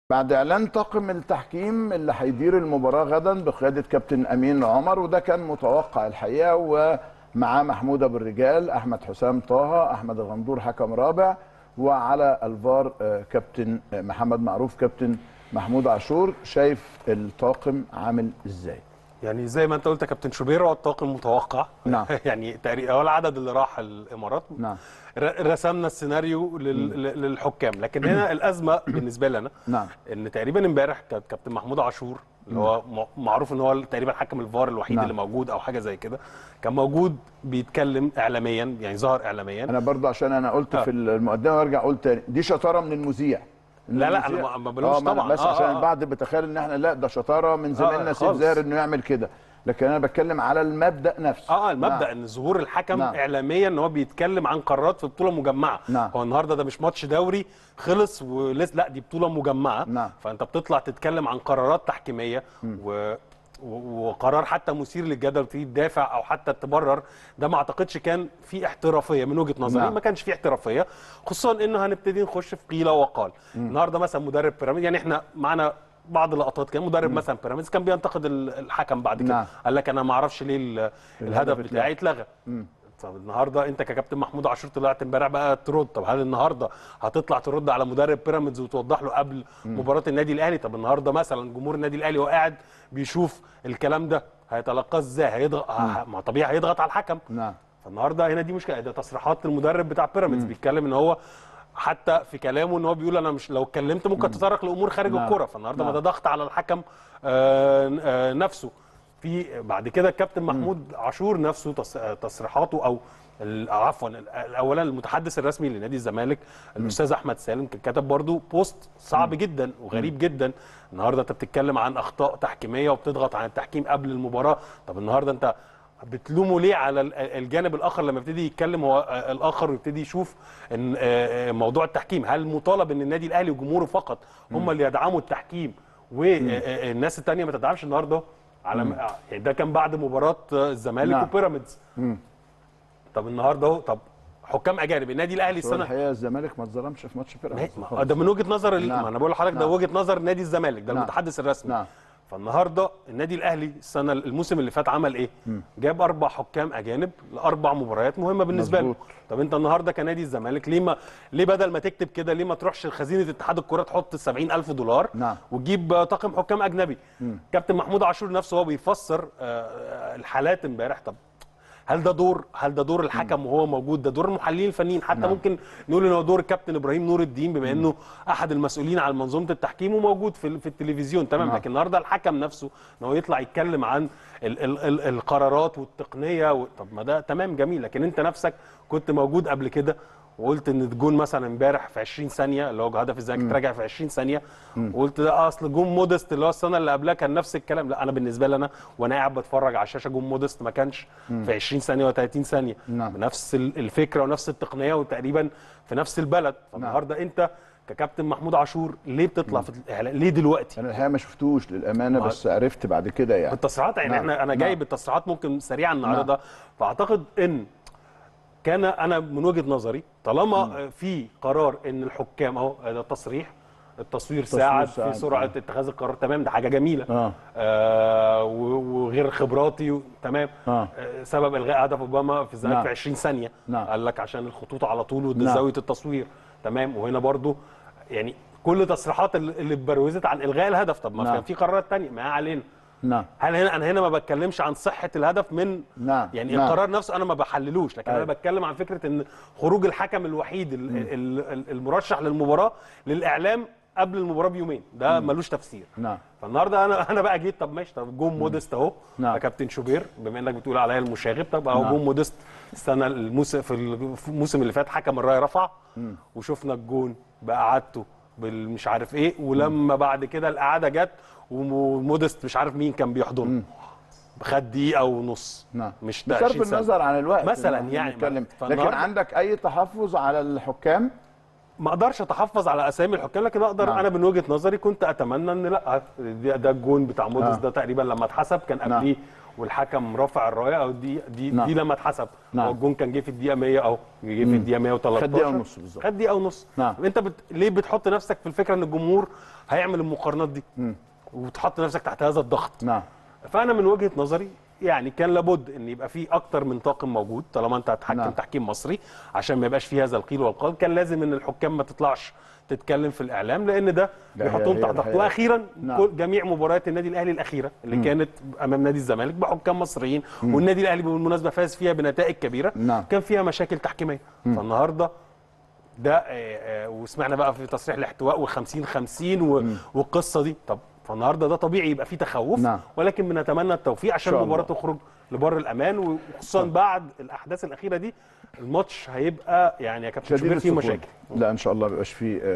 بعد اعلان طاقم التحكيم اللي هيدير المباراه غدا بقياده كابتن امين عمر وده كان متوقع الحقيقه ومعاه محمود ابو الرجال احمد حسام طه احمد الغندور حكم رابع وعلى الفار آه، كابتن آه، محمد معروف كابتن محمود عاشور شايف الطاقم عامل ازاي يعني زي ما انت قلت يا كابتن شوبير هو الطاقم المتوقع نعم. يعني تقريبا هو العدد اللي راح الامارات نعم ر- رسمنا السيناريو لل- لل- للحكام لكن هنا الازمه بالنسبه لنا نعم ان تقريبا امبارح كان كابتن محمود عاشور اللي هو م- معروف ان هو تقريبا حكم الفار الوحيد نعم. اللي موجود او حاجه زي كده كان موجود بيتكلم اعلاميا يعني ظهر اعلاميا انا برضو عشان انا قلت آه. في المقدمه وارجع اقول تاني دي شطاره من المذيع إن لا، لا، أنا المذيع- ما- ما بلومش آه، ما أنا طبعاً. بس آه، عشان آه. البعض بيتخيل ان احنا لا ده شطاره من زميلنا سيف خالص. زاهر انه يعمل كده لكن انا بتكلم على المبدا نفسه اه المبدا نعم. ان ظهور الحكم نعم. اعلاميا ان هو بيتكلم عن قرارات في بطوله مجمعه نعم. هو النهارده ده مش ماتش دوري خلص ولسه لا دي بطوله مجمعه نعم. فانت بتطلع تتكلم عن قرارات تحكيميه و و- وقرار حتى مثير للجدل تيجي تدافع او حتى تبرر ده ما اعتقدش كان في احترافيه من وجهه نظري نعم. ما كانش في احترافيه خصوصا انه هنبتدي نخش في قيل وقال النهارده مثلا مدرب بيراميدز يعني احنا معانا بعض اللقطات كان مدرب مثلا بيراميدز كان بينتقد ال- الحكم بعد كده نعم. قال لك انا ما اعرفش ليه ال- الهدف اتلغى. بتاعي اتلغى طب النهارده انت ككابتن محمود عاشور طلعت امبارح بقى ترد طب هل النهارده هتطلع ترد على مدرب بيراميدز وتوضح له قبل مباراه النادي الاهلي طب النهارده مثلا جمهور النادي الاهلي وهو قاعد بيشوف الكلام ده هيتلقاه ازاي هيضغط ه- ما طبيعي هيضغط على الحكم نعم فالنهارده هنا دي مشكله ده تصريحات المدرب بتاع بيراميدز بيتكلم ان هو حتى في كلامه ان هو بيقول انا مش لو اتكلمت ممكن تتطرق لامور خارج نعم. الكره فالنهارده ما نعم. ده ضغط على الحكم آه، آه، نفسه في بعد كده الكابتن محمود عاشور نفسه تص- آه، تصريحاته او ال- عفوا ال- اولا المتحدث الرسمي لنادي الزمالك الاستاذ احمد سالم كان كتب برضو بوست صعب جدا وغريب جدا النهارده انت بتتكلم عن اخطاء تحكيميه وبتضغط عن التحكيم قبل المباراه طب النهارده انت بتلومه ليه على ال- الجانب الاخر لما يبتدي يتكلم هو آه، الاخر ويبتدي يشوف ان آه، آه، موضوع التحكيم هل مطالب ان النادي الاهلي وجمهوره فقط هم اللي يدعموا التحكيم والناس الثانيه ما تدعمش النهارده على م- يعني ده كان بعد مباراه آه، الزمالك نعم. وبيراميدز طب النهارده اهو طب حكام اجانب النادي الاهلي بس هو السنه الحقيقه الزمالك ما اتظلمش في ماتش بيراميدز ما- خالص. ده من وجهه نظر ال- نعم. ما انا بقول لحضرتك ده نعم. وجهه نظر نادي الزمالك ده نعم. المتحدث الرسمي نعم فالنهارده النادي الاهلي السنه الموسم اللي فات عمل ايه؟ جاب اربع حكام اجانب لاربع مباريات مهمه بالنسبه له مظبوط. طب انت النهارده كنادي الزمالك ليه ما ليه بدل ما تكتب كده ليه ما تروحش لخزينه اتحاد الكره تحط 70000 دولار نعم. وتجيب آه، طاقم حكام اجنبي كابتن محمود عاشور نفسه هو بيفسر آه، آه، الحالات امبارح طب هل ده دور هل ده دور الحكم وهو موجود ده دور المحللين الفنيين حتى نعم. ممكن نقول ان هو دور الكابتن ابراهيم نور الدين بما انه احد المسؤولين عن منظومه التحكيم وموجود في ال- في التلفزيون تمام نعم. لكن النهارده الحكم نفسه ان هو يطلع يتكلم عن ال ال ال القرارات والتقنيه و... طب ما ده تمام جميل لكن انت نفسك كنت موجود قبل كده وقلت ان الجون مثلا امبارح في 20 ثانيه اللي هو هدف الزمالك اتراجع في 20 ثانيه وقلت ده اصل جون مودست اللي هو السنه اللي قبلها كان نفس الكلام لا انا بالنسبه لي انا وانا قاعد بتفرج على الشاشه جون مودست ما كانش في 20 ثانيه ولا 30 ثانيه نعم. بنفس ال- الفكره ونفس التقنيه وتقريبا في نفس البلد فالنهارده انت ككابتن محمود عاشور ليه بتطلع في الاعلان ليه دلوقتي انا الحقيقه ما شفتوش للامانه ما- بس عرفت بعد كده يعني بالتصريحات يعني نعم. احنا انا نعم. جاي بالتصريحات ممكن سريعا نعرضها فاعتقد ان كان انا من وجهه نظري طالما في قرار ان الحكام اهو ده تصريح التصوير ساعد في ساعد، سرعه آه. اتخاذ القرار تمام ده حاجه جميله آه. آه و- وغير خبراتي و- تمام آه. آه سبب الغاء هدف اوباما في الزمالك نعم. في 20 ثانيه نعم. قال لك عشان الخطوط على طول وده نعم. زاويه التصوير تمام وهنا برضو يعني كل تصريحات اللي اللي اتبروزت عن الغاء الهدف طب ما نعم. كان في قرارات تانية ما علينا نعم هل هنا انا هنا ما بتكلمش عن صحه الهدف من نعم. يعني نعم. القرار نفسه انا ما بحللوش لكن أيوة. انا بتكلم عن فكره ان خروج الحكم الوحيد ال- ال- ال- المرشح للمباراه للاعلام قبل المباراه بيومين ده ملوش تفسير نعم فالنهارده انا انا بقى جيت طب ماشي طب جون مودست اهو نعم. يا كابتن شوبير بما انك بتقول عليا المشاغب طب اهو نعم. جون مودست السنه الموسم في الموسم اللي فات حكم الرايه رفع وشفنا الجون باعادته بالمش عارف ايه ولما بعد كده الاعاده جت ومودست مش عارف مين كان بيحضنه خد دقيقه ونص نعم مش بصرف 20 سنة. النظر عن الوقت مثلاً إحنا يعني، بنتكلم. فالنهاردة- لكن عندك اي تحفظ على الحكام ما اقدرش اتحفظ على اسامي الحكام لكن اقدر نعم. انا من وجهه نظري كنت اتمنى ان لا ده, ده الجون بتاع موديس آه. ده تقريبا لما اتحسب كان نعم. قبليه والحكم رفع الرايه او دي دي نعم. دي لما اتحسب نعم. هو الجون كان جه في الدقيقه 100 او جه في الدقيقه 113 خد دقيقة ونص بالظبط. خد دقيقه ونص نعم. انت بت... ليه بتحط نفسك في الفكره ان الجمهور هيعمل المقارنات دي وتحط نفسك تحت هذا الضغط نعم فانا من وجهه نظري يعني كان لابد ان يبقى في اكتر من طاقم موجود طالما انت هتحكم نعم. نعم. تحكيم مصري عشان ما يبقاش فيه هذا القيل والقال كان لازم ان الحكام ما تطلعش تتكلم في الاعلام لان ده لا، هي- بيحطهم هي تحت ضغط الحقيقة. واخيرا نعم. كل جميع مباريات النادي الاهلي الاخيره اللي كانت امام نادي الزمالك بحكام مصريين والنادي الاهلي بالمناسبه فاز فيها بنتائج كبيره نعم. كان فيها مشاكل تحكيميه فالنهارده ده آه، آه، وسمعنا بقى في تصريح الاحتواء و50 50 و- والقصه دي طب فالنهارده ده طبيعي يبقى فيه تخوف نعم. ولكن بنتمنى التوفيق عشان شاء المباراه الله. تخرج لبر الامان وخصوصا بعد الاحداث الاخيره دي الماتش هيبقى يعني يا كابتن شديد شوبير فيه السخونة. مشاكل لا ان شاء الله ما بيبقاش فيه